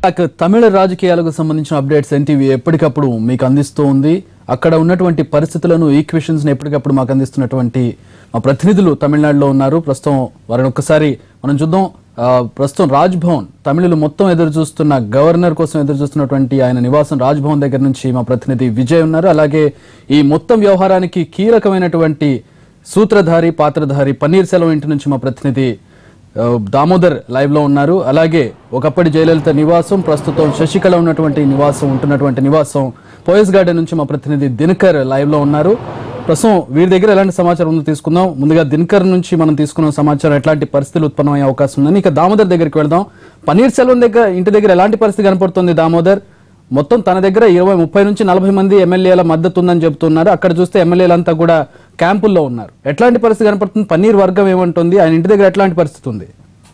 ఇక తమిళ రాజకీయాలకు సంబంధించిన అప్డేట్స్ ఎన్టీవీ ఎప్పటికప్పుడు మీకు అందిస్తూ ఉంది అక్కడ ఉన్నటువంటి పరిస్థితులను ఈక్వేషన్స్ ని ఎప్పటికప్పుడు మాకు అందిస్తున్నటువంటి మా ప్రతినిధులు తమిళనాడులో ఉన్నారు ప్రస్తుతం వారిని ఒక్కసారి మనం చూద్దాం ఆ, ప్రస్తుతం రాజ్ భవన్ తమిళులు మొత్తం ఎదురు చూస్తున్న గవర్నర్ కోసం ఎదురు చూస్తున్నటువంటి ఆయన నివాసం రాజ్ భవన్ దగ్గర నుంచి మా ప్రతినిధి విజయ్ ఉన్నారు అలాగే ఈ మొత్తం వ్యవహారానికి కీలకమైనటువంటి సూత్రధారి పాత్రధారి పన్నీర్ సెల్వం ఇంటి నుంచి మా ప్రతినిధి ఆ, దామోదర్ లైవ్ లో ఉన్నారు అలాగే ఒకప్పటి జయలలిత నివాసం ప్రస్తుతం శశికళ ఉన్నటువంటి నివాసం ఉంటున్నటువంటి నివాసం పోయస్ గార్డెన్ నుంచి మా ప్రతినిధి దినకర్ లైవ్ లో ఉన్నారు ప్రస్తుతం వీరి దగ్గర ఎలాంటి సమాచారం ఉందో తీసుకుందాం ముందుగా దినకర్ నుంచి మనం తీసుకున్న సమాచారం ఎట్లాంటి పరిస్థితులు ఉత్పన్నమయ్యే అవకాశం ఉందని ఇక దామోదర్ దగ్గరికి వెళ్దాం పన్నీర్ సెల్వం దగ్గర ఇంటి దగ్గర ఎలాంటి పరిస్థితి కనపడుతుంది దామోదర్ మొత్తం తన దగ్గర ఇరవై ముప్పై నుంచి నలభై మంది ఎమ్మెల్యేల మద్దతు ఉందని చెబుతున్నారు అక్కడ చూస్తే ఎమ్మెల్యేలంతా కూడా క్యాంపుల్లో ఉన్నారు ఎట్లాంటి పరిస్థితి కనపడుతుంది పన్నీర్ వర్గం ఏమంటుంది ఆయన ఇంటి దగ్గర ఎట్లాంటి పరిస్థితి ఉంది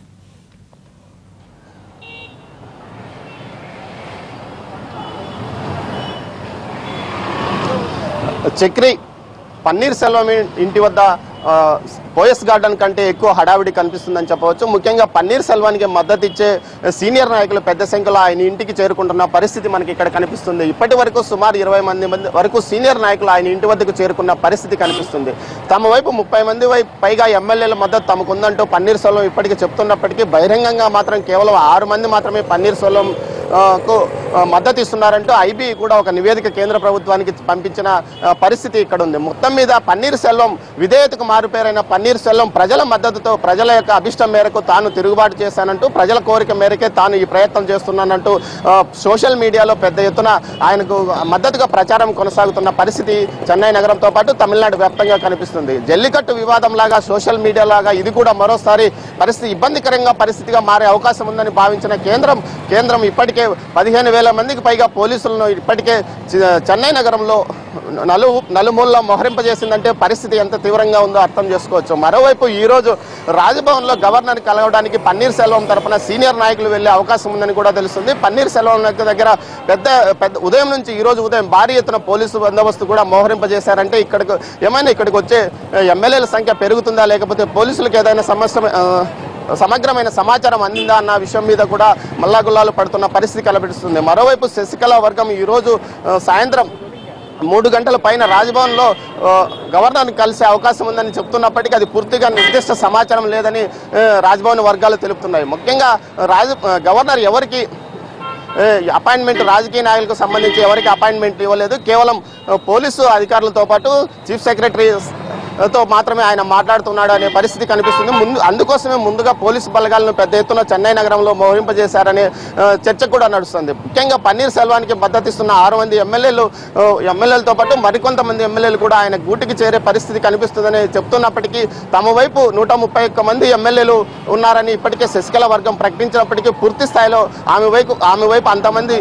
చక్రి పన్నీర్ సెల్వం ఇంటి వద్ద ఆ, పోయస్ గార్డెన్ కంటే ఎక్కువ హడావిడి కనిపిస్తుందని చెప్పవచ్చు ముఖ్యంగా పన్నీర్ సెల్వానికి మద్దతు ఇచ్చే సీనియర్ నాయకులు పెద్ద సంఖ్యలో ఆయన ఇంటికి చేరుకుంటున్న పరిస్థితి మనకి ఇక్కడ కనిపిస్తుంది ఇప్పటి వరకు సుమారు ఇరవై మంది మంది వరకు సీనియర్ నాయకులు ఆయన ఇంటి వద్దకు చేరుకున్న పరిస్థితి కనిపిస్తుంది తమ వైపు ముప్పై మంది వైపు పైగా ఎమ్మెల్యేల మద్దతు తమకుందంటూ పన్నీర్ సెల్వం ఇప్పటికీ చెప్తున్నప్పటికీ బహిరంగంగా మాత్రం కేవలం ఆరు మంది మాత్రమే పన్నీర్ సెల్వం ఆ, కు ఆ, మద్దతు ఇస్తున్నారంటూ ఐబీ కూడా ఒక నివేదిక కేంద్ర ప్రభుత్వానికి పంపించిన ఆ, పరిస్థితి ఇక్కడ ఉంది మొత్తం మీద పన్నీర్ సెల్వం విధేయతకు మారుపేరైన పన్నీర్ సెల్వం ప్రజల మద్దతుతో ప్రజల యొక్క అభిష్టం మేరకు తాను తిరుగుబాటు చేశానంటూ ప్రజల కోరిక మేరకే తాను ఈ ప్రయత్నం చేస్తున్నానంటూ ఆ, సోషల్ మీడియాలో పెద్ద ఎత్తున ఆయనకు మద్దతుగా ప్రచారం కొనసాగుతున్న పరిస్థితి చెన్నై నగరంతో పాటు తమిళనాడు వ్యాప్తంగా కనిపిస్తుంది జల్లికట్టు వివాదం లాగా సోషల్ మీడియా లాగా ఇది కూడా మరోసారి పరిస్థితి ఇబ్బందికరంగా పరిస్థితిగా మారే అవకాశం ఉందని భావించిన కేంద్రం కేంద్రం ఇప్పటికే పదిహేను వేల మందికి పైగా పోలీసులను ఇప్పటికే చ- చెన్నై నగరంలో నలు నలుమూలలో మోహరింపజేసిందంటే పరిస్థితి ఎంత తీవ్రంగా ఉందో అర్థం చేసుకోవచ్చు మరోవైపు ఈ రోజు రాజ్భవన్లో గవర్నర్ కలవడానికి పన్నీర్ సెల్వం తరపున సీనియర్ నాయకులు వెళ్లే అవకాశం ఉందని కూడా తెలుస్తుంది పన్నీర్ సెల్వం దగ్గర పెద్ద పెద్ద ఉదయం నుంచి ఈ రోజు ఉదయం భారీ ఎత్తున పోలీసు బందోబస్తు కూడా మోహరింపజేశారంటే ఇక్కడికి ఏమైనా ఇక్కడికి వచ్చే ఎమ్మెల్యేల సంఖ్య పెరుగుతుందా లేకపోతే పోలీసులకు ఏదైనా సమస్య ఆ, సమగ్రమైన సమాచారం అందిందా అన్న విషయం మీద కూడా మల్లాగుల్లాలు పడుతున్న పరిస్థితి కనిపిస్తుంది మరోవైపు శశికళ వర్గం ఈరోజు ఆ, సాయంత్రం మూడు గంటల పైన రాజ్భవన్లో ఆ, గవర్నర్ని కలిసే అవకాశం ఉందని చెప్తున్నప్పటికీ అది పూర్తిగా నిర్దిష్ట సమాచారం లేదని ఆ, రాజ్భవన్ వర్గాలు తెలుపుతున్నాయి ముఖ్యంగా రాజ్ ఆ, గవర్నర్ ఎవరికి ఏ, అపాయింట్మెంట్ రాజకీయ నాయకులకు సంబంధించి ఎవరికి అపాయింట్మెంట్ ఇవ్వలేదు కేవలం ఆ, పోలీసు అధికారులతో పాటు చీఫ్ సెక్రటరీ తో మాత్రమే ఆయన మాట్లాడుతున్నాడు అనే పరిస్థితి కనిపిస్తుంది ముందు అందుకోసమే ముందుగా పోలీసు బలగాలను పెద్ద ఎత్తున చెన్నై నగరంలో మోహరింపజేశారనే ఆ, చర్చ కూడా నడుస్తుంది ముఖ్యంగా పన్నీర్ సెల్వానికి మద్దతు ఇస్తున్న ఆరు మంది ఎమ్మెల్యేలు ఆ, ఎమ్మెల్యేలతో పాటు మరికొంతమంది ఎమ్మెల్యేలు కూడా ఆయన గూటికి చేరే పరిస్థితి కనిపిస్తుందని చెప్తున్నప్పటికీ తమ వైపు నూట ముప్పై ఒక్క మంది ఎమ్మెల్యేలు ఉన్నారని ఇప్పటికే శశికళ వర్గం ప్రకటించినప్పటికీ పూర్తి స్థాయిలో ఆమె వైపు ఆమె వైపు అంతమంది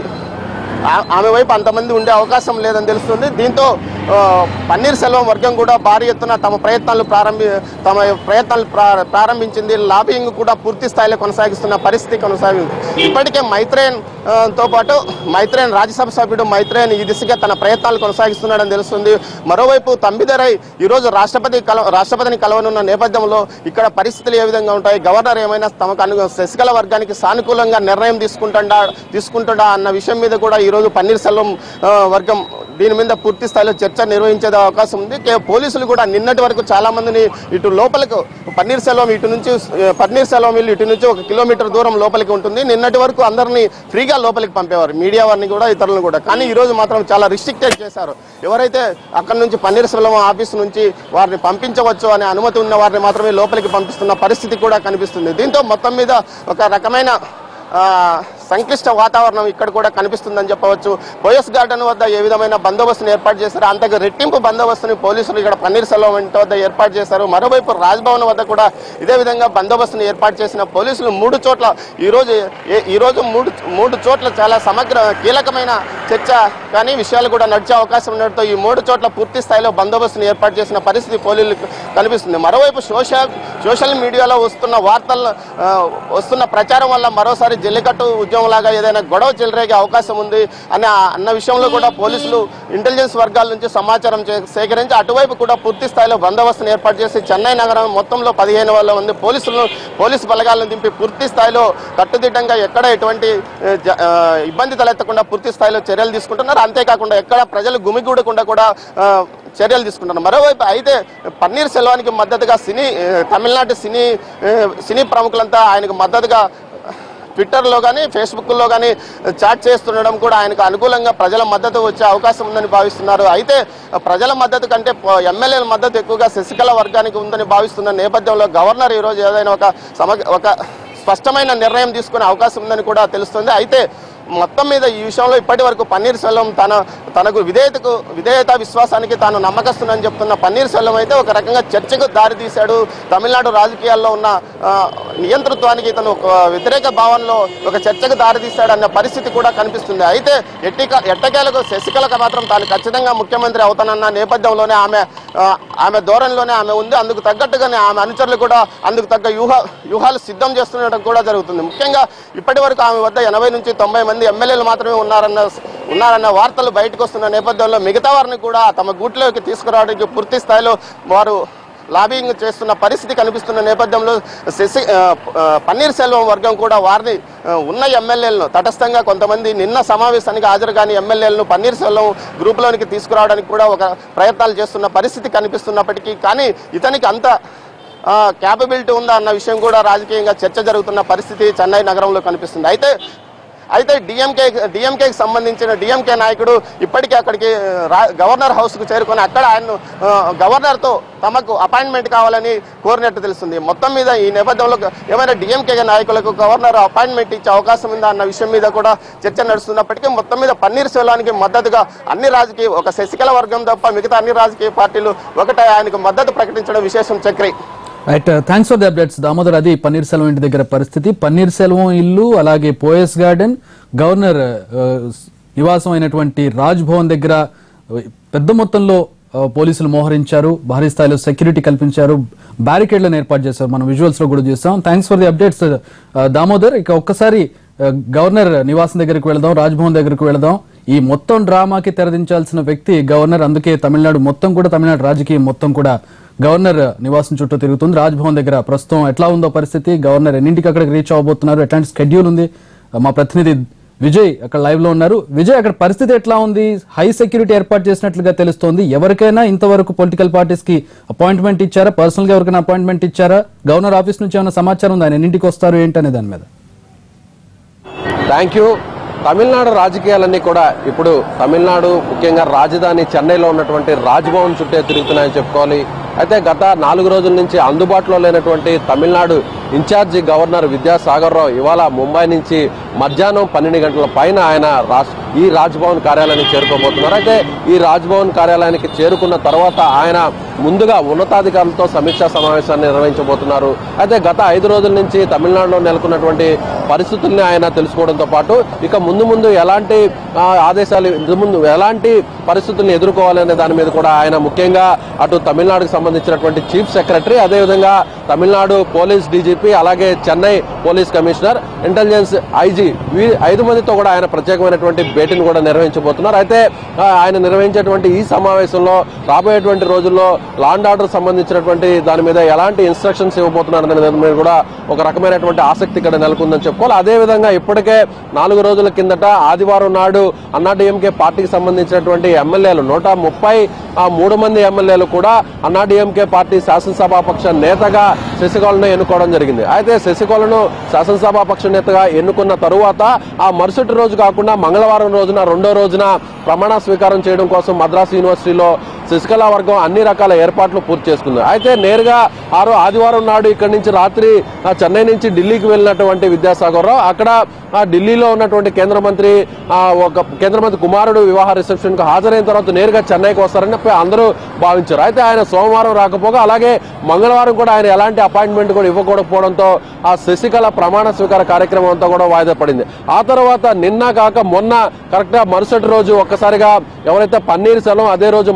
ఆ- ఆమె వైపు అంతమంది ఉండే అవకాశం లేదని తెలుస్తుంది దీంతో ఆ, పన్నీర్ సెల్వం వర్గం కూడా భారీ ఎత్తున తమ ప్రయత్నాలు ప్రారంభి తమ ప్రయత్నాలు ప్రా- ప్రారంభించింది లాబింగ్ కూడా పూర్తి స్థాయిలో కొనసాగిస్తున్న పరిస్థితి కొనసాగింది ఇప్పటికే మైత్రేన్ ఆ, తో పాటు మైత్రేన్ రాజ్యసభ సభ్యుడు మైత్రేన్ ఈ దిశగా తన ప్రయత్నాలు కొనసాగిస్తున్నాడని తెలుస్తుంది మరోవైపు తంబిదరై ఈరోజు రాష్ట్రపతి కల రాష్ట్రపతిని కలవనున్న నేపథ్యంలో ఇక్కడ పరిస్థితులు ఏ విధంగా ఉంటాయి గవర్నర్ ఏమైనా తమకు అను శశికళ వర్గానికి సానుకూలంగా నిర్ణయం తీసుకుంటుండా తీసుకుంటుండా అన్న విషయం మీద కూడా ఈరోజు పన్నీర్ సెల్వం ఆ, వర్గం దీని మీద పూర్తి స్థాయిలో చర్చ నిర్వహించే అవకాశం ఉంది కే- పోలీసులు కూడా నిన్నటి వరకు చాలా మందిని ఇటు లోపలికి పన్నీర్ సెల్వం ఇటు నుంచి ఆ, పన్నీర్ సెల్వం ఇల్లు ఇటు నుంచి ఒక కిలోమీటర్ దూరం లోపలికి ఉంటుంది నిన్నటి వరకు అందరినీ ఫ్రీగా లోపలికి పంపేవారు మీడియా వారిని కూడా ఇతరులను కూడా కానీ ఈ రోజు మాత్రం చాలా రిస్ట్రిక్టెడ్ చేశారు ఎవరైతే అక్కడ నుంచి పన్నీర్ సెల్వం ఆఫీస్ నుంచి వారిని పంపించవచ్చు అనే అనుమతి ఉన్న వారిని మాత్రమే లోపలికి పంపిస్తున్న పరిస్థితి కూడా కనిపిస్తుంది దీంతో మొత్తం మీద ఒక రకమైన ఆ, సంక్లిష్ట వాతావరణం ఇక్కడ కూడా కనిపిస్తుందని చెప్పవచ్చు పోయస్ గార్డెన్ వద్ద ఏ విధమైన బందోబస్తును ఏర్పాటు చేశారు అంతకు రెట్టింపు బందోబస్తుని పోలీసులు ఇక్కడ పన్నీర్ సెల్వం ఇంటి వద్ద ఏర్పాటు చేశారు మరోవైపు రాజ్భవన్ వద్ద కూడా ఇదే విధంగా బందోబస్తును ఏర్పాటు చేసిన పోలీసులు మూడు చోట్ల ఈరోజు ఏ- ఈరోజు మూడు మూడు చోట్ల చాలా సమగ్ర కీలకమైన చర్చ కానీ విషయాలు కూడా నడిచే అవకాశం ఉండడంతో ఈ మూడు చోట్ల పూర్తి స్థాయిలో బందోబస్తును ఏర్పాటు చేసిన పరిస్థితి పోలీసులకు కనిపిస్తుంది మరోవైపు సోషల్ సోషల్ మీడియాలో వస్తున్న వార్తలు ఆ, వస్తున్న ప్రచారం వల్ల మరోసారి జల్లికట్టు ఉద్యమం లాగా ఏదైనా గొడవ చెలరేగే అవకాశం ఉంది అని ఆ- అన్న విషయంలో కూడా పోలీసులు ఇంటెలిజెన్స్ వర్గాల నుంచి సమాచారం చే- సేకరించి అటువైపు కూడా పూర్తి స్థాయిలో బందోబస్తును ఏర్పాటు చేసి చెన్నై నగరం మొత్తంలో పదిహేను వేల మంది పోలీసులను పోలీసు బలగాలను దింపి పూర్తి స్థాయిలో కట్టుదిట్టంగా ఎక్కడ ఎటువంటి ఏ, జ- ఆ, ఇబ్బంది తలెత్తకుండా పూర్తి స్థాయిలో చర్యలు తీసుకుంటున్నారు అంతేకాకుండా ఎక్కడ ప్రజలు గుమిగూడకుండా కూడా ఆ, చర్యలు తీసుకుంటున్నారు మరోవైపు అయితే పన్నీర్ సెల్వానికి మద్దతుగా సినీ ఏ, తమిళనాడు సినీ ఏ, సినీ ప్రముఖులంతా ఆయనకు మద్దతుగా ట్విట్టర్లో కానీ ఫేస్బుక్లో కానీ చాట్ చేస్తుండడం కూడా ఆయనకు అనుకూలంగా ప్రజల మద్దతు వచ్చే అవకాశం ఉందని భావిస్తున్నారు అయితే ప్రజల మద్దతు కంటే ప- ఎమ్మెల్యేల మద్దతు ఎక్కువగా శశికళ వర్గానికి ఉందని భావిస్తున్న నేపథ్యంలో గవర్నర్ ఈరోజు ఏదైనా ఒక సమగ్ర ఒక స్పష్టమైన నిర్ణయం తీసుకునే అవకాశం ఉందని కూడా తెలుస్తుంది అయితే మొత్తం మీద ఈ విషయంలో ఇప్పటి వరకు పన్నీర్ సెల్వం తన తనకు విధేయతకు విధేయత విశ్వాసానికి తాను నమ్మకస్తుందని చెప్తున్న పన్నీర్ సెల్వం అయితే ఒక రకంగా చర్చకు దారి తీశాడు తమిళనాడు రాజకీయాల్లో ఉన్న ఆ, నియంతృత్వానికి తను ఒక వ్యతిరేక భావనలో ఒక చర్చకు దారి తీశాడు అన్న పరిస్థితి కూడా కనిపిస్తుంది అయితే ఎట్టిక ఎట్టకేలకు శశికళకు మాత్రం తాను ఖచ్చితంగా ముఖ్యమంత్రి అవుతానన్న నేపథ్యంలోనే ఆమె ఆ, ఆమె ధోరణిలోనే ఆమె ఉంది అందుకు తగ్గట్టుగానే ఆమె అనుచరులు కూడా అందుకు తగ్గ వ్యూహ వ్యూహాలు సిద్ధం చేస్తుండటం కూడా జరుగుతుంది ముఖ్యంగా ఇప్పటి వరకు ఆమె వద్ద ఎనభై నుంచి తొంభై మంది ఎమ్మెల్యేలు మాత్రమే ఉన్నారన్న ఉన్నారన్న వార్తలు బయటకు వస్తున్న నేపథ్యంలో మిగతా వారిని కూడా తమ గూట్లోకి తీసుకురావడానికి పూర్తి స్థాయిలో వారు లాబింగ్ చేస్తున్న పరిస్థితి కనిపిస్తున్న నేపథ్యంలో శశి ఆ, ఆ, పన్నీర్ సెల్వం వర్గం కూడా వారిని ఆ, ఉన్న ఎమ్మెల్యేలను తటస్థంగా కొంతమంది నిన్న సమావేశానికి హాజరు కాని ఎమ్మెల్యేలను పన్నీర్ సెల్వం గ్రూప్లోనికి తీసుకురావడానికి కూడా ఒక ప్రయత్నాలు చేస్తున్న పరిస్థితి కనిపిస్తున్నప్పటికీ కానీ ఇతనికి అంత క్యాపబిలిటీ ఉందా అన్న విషయం కూడా రాజకీయంగా చర్చ జరుగుతున్న పరిస్థితి చెన్నై నగరంలో కనిపిస్తుంది అయితే అయితే డిఎంకే డిఎంకేకి సంబంధించిన డిఎంకే నాయకుడు ఇప్పటికే అక్కడికి రా- గవర్నర్ హౌస్కు చేరుకొని అక్కడ ఆయన్ను ఆ, గవర్నర్తో తమకు అపాయింట్మెంట్ కావాలని కోరినట్టు తెలుస్తుంది మొత్తం మీద ఈ నేపథ్యంలో ఏమైనా డిఎంకే నాయకులకు గవర్నర్ అపాయింట్మెంట్ ఇచ్చే అవకాశం ఉందా అన్న విషయం మీద కూడా చర్చ నడుస్తున్నప్పటికీ మొత్తం మీద పన్నీర్ సెల్వానికి మద్దతుగా అన్ని రాజకీయ ఒక శశికళ వర్గం తప్ప మిగతా అన్ని రాజకీయ పార్టీలు ఒకటే ఆయనకు మద్దతు ప్రకటించడం విశేషం Chakri right thanks for the updates Damodar అది పన్నీర్ సెల్వం ఇంటి దగ్గర పరిస్థితి పన్నీర్ సెల్వం ఇల్లు అలాగే పోయస్ గార్డెన్ గవర్నర్ ఆ, నివాసం అయినటువంటి రాజ్ భవన్ దగ్గర ఆ, పెద్ద మొత్తంలో ఆ, పోలీసులు మోహరించారు భారీ స్థాయిలో సెక్యూరిటీ కల్పించారు బ్యారికేడ్లను ఏర్పాటు చేశారు మనం విజువల్స్ లో కూడా చూసాం thanks for the updates Damodar ఇక ఒక్కసారి ఆ, గవర్నర్ నివాసం దగ్గరికి వెళదాం రాజ్భవన్ దగ్గరికి వెళదాం ఈ మొత్తం డ్రామాకి తెరదించాల్సిన వ్యక్తి గవర్నర్ అందుకే తమిళనాడు మొత్తం కూడా తమిళనాడు రాజకీయం మొత్తం కూడా గవర్నర్ నివాసం చుట్టూ తిరుగుతుంది రాజ్భవన్ దగ్గర ప్రస్తుతం ఎట్లా ఉందో పరిస్థితి గవర్నర్ ఎన్నింటికి అక్కడికి రీచ్ అవబోతున్నారు ఎట్లాంటి స్కెడ్యూల్ ఉంది మా ప్రతినిధి విజయ్ అక్కడ లైవ్ లో ఉన్నారు విజయ్ అక్కడ పరిస్థితి ఎట్లా ఉంది హై సెక్యూరిటీ ఏర్పాటు చేసినట్లుగా తెలుస్తోంది ఎవరికైనా ఇంతవరకు పొలిటికల్ పార్టీస్ కి అపాయింట్మెంట్ ఇచ్చారా పర్సనల్ గా ఎవరికైనా అపాయింట్మెంట్ ఇచ్చారా గవర్నర్ ఆఫీస్ నుంచి ఏమైనా సమాచారం ఉందా ఆయన ఎన్నింటికి వస్తారు ఏంటనే దాని మీద థ్యాంక్ యూ తమిళనాడు రాజకీయాలన్నీ కూడా ఇప్పుడు తమిళనాడు ముఖ్యంగా రాజధాని చెన్నైలో ఉన్నటువంటి రాజ్భవన్ చుట్టే తిరుగుతున్నాయని చెప్పుకోవాలి అయితే గత నాలుగు రోజుల నుంచి అందుబాటులో లేనటువంటి తమిళనాడు ఇన్ఛార్జి గవర్నర్ విద్యాసాగర్ రావు ఇవాళ ముంబై నుంచి మధ్యాహ్నం పన్నెండు గంటల పైన ఆయన రాస్- ఈ రాజ్భవన్ కార్యాలయానికి చేరుకోబోతున్నారు అయితే ఈ రాజ్భవన్ కార్యాలయానికి చేరుకున్న తర్వాత ఆయన ముందుగా ఉన్నతాధికారులతో సమీక్షా సమావేశాన్ని నిర్వహించబోతున్నారు అయితే గత ఐదు రోజుల నుంచి తమిళనాడులో నెలకొన్నటువంటి పరిస్థితుల్ని ఆయన తెలుసుకోవడంతో పాటు ఇక ముందు ముందు ఎలాంటి ఆ, ఆదేశాలు ఇంతకు ముందు ఎలాంటి పరిస్థితుల్ని ఎదుర్కోవాలనే దాని మీద కూడా ఆయన ముఖ్యంగా అటు తమిళనాడుకు సంబంధించినటువంటి చీఫ్ సెక్రటరీ అదేవిధంగా తమిళనాడు పోలీస్ డీజీపీ అలాగే Chennai police commissioner intelligence IG V ఐదు మందితో కూడా ఆయన ప్రత్యేకమైనటువంటి భేటీని కూడా నిర్వహించబోతున్నారు అయితే ఆ, ఆయన నిర్వహించేటువంటి ఈ సమావేశంలో రాబోయేటువంటి రోజుల్లో లాండ్ ఆర్డర్ సంబంధించినటువంటి దాని మీద ఎలాంటి ఇన్స్ట్రక్షన్స్ ఇవ్వబోతున్నారు అనే దాని మీద కూడా ఒక రకమైనటువంటి ఆసక్తి ఇక్కడ నెలకొందని చెప్పుకోవాలి అదే విధంగా ఇప్పటికే నాలుగు రోజుల కిందట ఆదివారం నాడు అన్నాడీఎంకే పార్టీకి సంబంధించినటువంటి ఎమ్మెల్యేలు నూట ముప్పై ఆ మూడు మంది ఎమ్మెల్యేలు కూడా అన్నాడీఎంకే పార్టీ శాసనసభాపక్ష నేతగా శశికళను ఎన్నుకోవడం జరిగింది అయితే శశికళను శాసనసభాపక్ష నేతగా ఎన్నుకున్న తరువాత ఆ మరుసటి రోజు కాకుండా మంగళవారం రోజున రెండో రోజున ప్రమాణ స్వీకారం చేయడం కోసం మద్రాసు యూనివర్సిటీలో శశికళ వర్గం అన్ని రకాల ఏర్పాట్లు పూర్తి చేసుకుంది అయితే నేరుగా ఆరో ఆదివారం నాడు ఇక్కడి నుంచి రాత్రి ఆ, చెన్నై నుంచి ఢిల్లీకి వెళ్ళినటువంటి విద్యాసాగర్ రావు అక్కడ ఆ, ఢిల్లీలో ఉన్నటువంటి కేంద్ర మంత్రి ఆ, ఒక కేంద్ర మంత్రి కుమారుడు వివాహ రిసెప్షన్ కు హాజరైన తర్వాత నేరుగా చెన్నైకి వస్తారని చెప్పి అందరూ భావించారు అయితే ఆయన సోమవారం రాకపోగా అలాగే మంగళవారం కూడా ఆయన ఎలాంటి అపాయింట్మెంట్ కూడా ఇవ్వకపోవడంతో ఆ శశికళ ప్రమాణ స్వీకార కార్యక్రమం అంతా కూడా వాయిదా పడింది ఆ తర్వాత నిన్న కాక మొన్న కరెక్ట్ గా మరుసటి రోజు ఒక్కసారిగా ఎవరైతే పన్నీర్ సెల్వం అదే రోజు మంగళవారం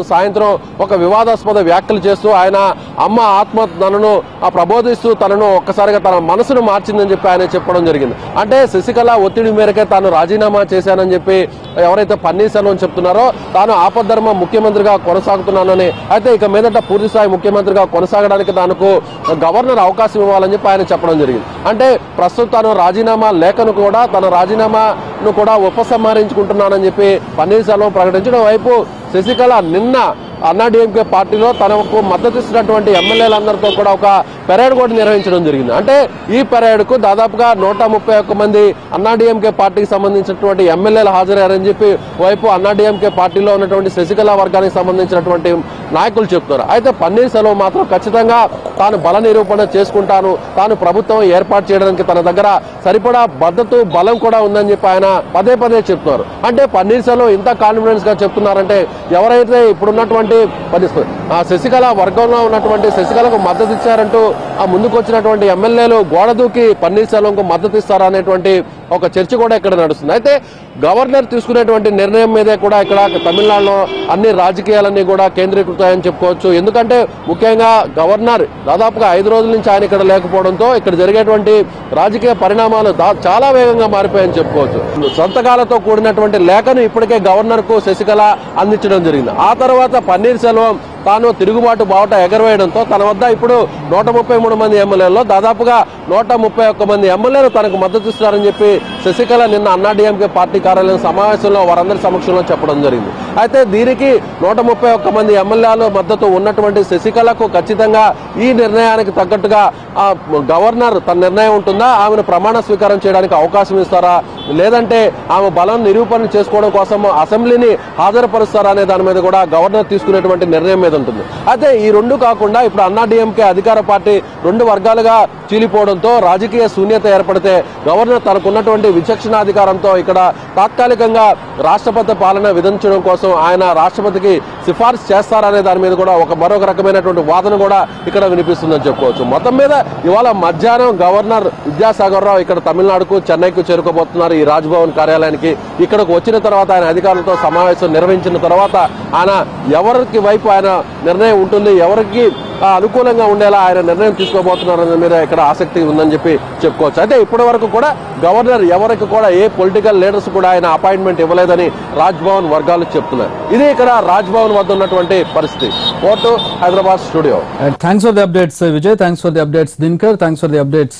సాయంత్రం ఒక వివాదాస్పద వ్యాఖ్యలు చేస్తూ ఆయన అమ్మ ఆత్మ తనను ఆ ప్రబోధిస్తూ తనను ఒక్కసారిగా తన మనసును మార్చిందని చెప్పి ఆయన చెప్పడం జరిగింది అంటే శశికళ ఒత్తిడి మేరకే తాను రాజీనామా చేశానని చెప్పి ఎవరైతే పన్నీర్సెల్వం చెప్తున్నారో తాను ఆపద్ధర్మ ముఖ్యమంత్రిగా కొనసాగుతున్నానని అయితే ఇక మీదట పూర్తి స్థాయి ముఖ్యమంత్రిగా కొనసాగడానికి తనకు గవర్నర్ అవకాశం ఇవ్వాలని చెప్పి ఆయన చెప్పడం జరిగింది అంటే ప్రస్తుతం తాను రాజీనామా లేఖను కూడా తన రాజీనామాను కూడా ఉపసంహరించుకుంటున్నానని చెప్పి పన్నీర్సెల్వం ప్రకటించడం వైపు శశికళ నిన్న అన్నాడీఎంకే పార్టీలో తనకు మద్దతు ఇస్తున్నటువంటి ఎమ్మెల్యేలందరితో కూడా ఒక పెరేడ్ కూడా నిర్వహించడం జరిగింది అంటే ఈ పెరేడ్ కు దాదాపుగా నూట ముప్పై ఒక్క మంది అన్నాడీఎంకే పార్టీకి సంబంధించినటువంటి ఎమ్మెల్యేలు హాజరయ్యారని చెప్పి వైపు అన్నాడీఎంకే పార్టీలో ఉన్నటువంటి శశికళ వర్గానికి సంబంధించినటువంటి నాయకులు చెప్తున్నారు అయితే పన్నీర్ సెలవు మాత్రం ఖచ్చితంగా తాను బల నిరూపణ చేసుకుంటాను తాను ప్రభుత్వం ఏర్పాటు చేయడానికి తన దగ్గర సరిపడా మద్దతు బలం కూడా ఉందని చెప్పి ఆయన పదే పదే చెప్తున్నారు అంటే పన్నీర్ సెలవు ఇంత కాన్ఫిడెన్స్ గా చెప్తున్నారంటే ఎవరైతే ఇప్పుడున్నటువంటి పని- ఆ శశికళ వర్గంలో ఉన్నటువంటి శశికళకు మద్దతు ఇచ్చారంటూ ఆ ముందుకు వచ్చినటువంటి ఎమ్మెల్యేలు గోడ దూకి పన్నీర్ సెల్వంకు మద్దతు ఇస్తారా అనేటువంటి ఒక చర్చ కూడా ఇక్కడ నడుస్తుంది అయితే గవర్నర్ తీసుకునేటువంటి నిర్ణయం మీదే కూడా ఇక్కడ తమిళనాడులో అన్ని రాజకీయాలన్నీ కూడా కేంద్రీకృతాయని చెప్పుకోవచ్చు ఎందుకంటే ముఖ్యంగా గవర్నర్ దాదాపుగా ఐదు రోజుల నుంచి ఆయన ఇక్కడ లేకపోవడంతో ఇక్కడ జరిగేటువంటి రాజకీయ పరిణామాలు దా- చాలా వేగంగా మారిపోయాయని చెప్పుకోవచ్చు సంతకాలతో కూడినటువంటి లేఖను ఇప్పటికే గవర్నర్ కు శశికళ అందించడం జరిగింది ఆ తర్వాత పన్నీర్ సెల్వం తాను తిరుగుబాటు బావట ఎగరవేయడంతో తన వద్ద ఇప్పుడు నూట ముప్పై మూడు మంది ఎమ్మెల్యేల్లో దాదాపుగా నూట ముప్పై ఒక్క మంది ఎమ్మెల్యేలు తనకు మద్దతు ఇస్తారని చెప్పి శశికళ నిన్న అన్నాడీఎంకే పార్టీ కార్యాలయం సమావేశంలో వారందరి సమక్షంలో చెప్పడం జరిగింది అయితే దీనికి నూట ముప్పై ఒక్క మంది ఎమ్మెల్యేలు మద్దతు ఉన్నటువంటి శశికళకు ఖచ్చితంగా ఈ నిర్ణయానికి తగ్గట్టుగా ఆ గవర్నర్ తన నిర్ణయం ఉంటుందా ఆమెను ప్రమాణ స్వీకారం చేయడానికి అవకాశం ఇస్తారా లేదంటే ఆమె బలం నిరూపణ చేసుకోవడం కోసం అసెంబ్లీని హాజరుపరుస్తారా అనే దాని మీద కూడా గవర్నర్ తీసుకునేటువంటి నిర్ణయం మీద ఉంటుంది అయితే ఈ రెండు కాకుండా ఇప్పుడు అన్నా డిఎంకే అధికార పార్టీ రెండు వర్గాలుగా చీలిపోవడంతో రాజకీయ శూన్యత ఏర్పడితే గవర్నర్ తనకున్నటువంటి విచక్షణాధికారంతో ఇక్కడ తాత్కాలికంగా రాష్ట్రపతి పాలన విధించడం కోసం ఆయన రాష్ట్రపతికి సిఫార్సు చేస్తారనే దాని మీద కూడా ఒక మరొక రకమైనటువంటి వాదన కూడా ఇక్కడ వినిపిస్తుందని చెప్పుకోవచ్చు మొత్తం మీద ఇవాళ మధ్యాహ్నం గవర్నర్ విద్యాసాగర్ రావు ఇక్కడ తమిళనాడుకు చెన్నైకు చేరుకోబోతున్నారు ఈ రాజ్భవన్ కార్యాలయానికి ఇక్కడకు వచ్చిన తర్వాత ఆయన అధికారులతో సమావేశం నిర్వహించిన తర్వాత ఆయన ఎవరికి వైపు ఆయన నిర్ణయం ఉంటుంది ఎవరికి ఆ, అనుకూలంగా ఉండేలా ఆయన నిర్ణయం తీసుకోబోతున్నారనే మీద ఇక్కడ ఆసక్తి ఉందని చెప్పి చెప్పుకోవచ్చు అయితే ఇప్పటి వరకు కూడా గవర్నర్ ఎవరికి కూడా ఏ పొలిటికల్ లీడర్స్ కూడా ఆయన అపాయింట్మెంట్ ఇవ్వలేదని రాజ్భవన్ వర్గాలు చెప్తున్నారు ఇది ఇక్కడ రాజ్భవన్ వద్ద ఉన్నటువంటి పరిస్థితి కోర్టు Hyderabad studio thanks for the updates Vijay thanks for the updates Dinakar thanks for the updates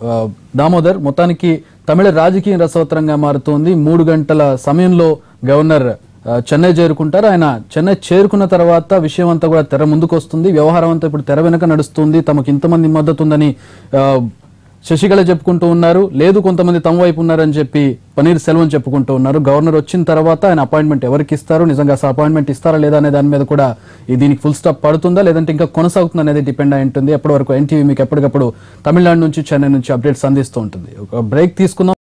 Damodar మొత్తానికి తమిళ రాజకీయం రసవత్తరంగా మారుతోంది మూడు గంటల సమయంలో గవర్నర్ ఆ, చెన్నై చేరుకుంటారు ఆయన చెన్నై చేరుకున్న తర్వాత విషయం అంతా కూడా తెర ముందుకు వస్తుంది వ్యవహారం అంతా ఇప్పుడు తెర వెనక నడుస్తుంది తమకు ఇంతమంది మద్దతు ఉందని ఆ, శశికళ చెప్పుకుంటూ ఉన్నారు లేదు కొంతమంది తమ వైపు ఉన్నారని చెప్పి పనీర్ సెల్వం చెప్పుకుంటూ ఉన్నారు గవర్నర్ వచ్చిన తర్వాత ఆయన అపాయింట్మెంట్ ఎవరికి ఇస్తారు నిజంగా అసలు అపాయింట్మెంట్ ఇస్తారా లేదా అనే దాని మీద కూడా ఈ దీనికి ఫుల్ స్టాప్ పడుతుందా లేదంటే ఇంకా కొనసాగుతుందా అనేది డిపెండ్ అయి ఉంటుంది ఎప్పటి వరకు ఎన్టీవీ మీకు ఎప్పటికప్పుడు తమిళనాడు నుంచి చెన్నై నుంచి అప్డేట్స్ అందిస్తూ ఉంటుంది ఒక బ్రేక్ తీసుకుందాం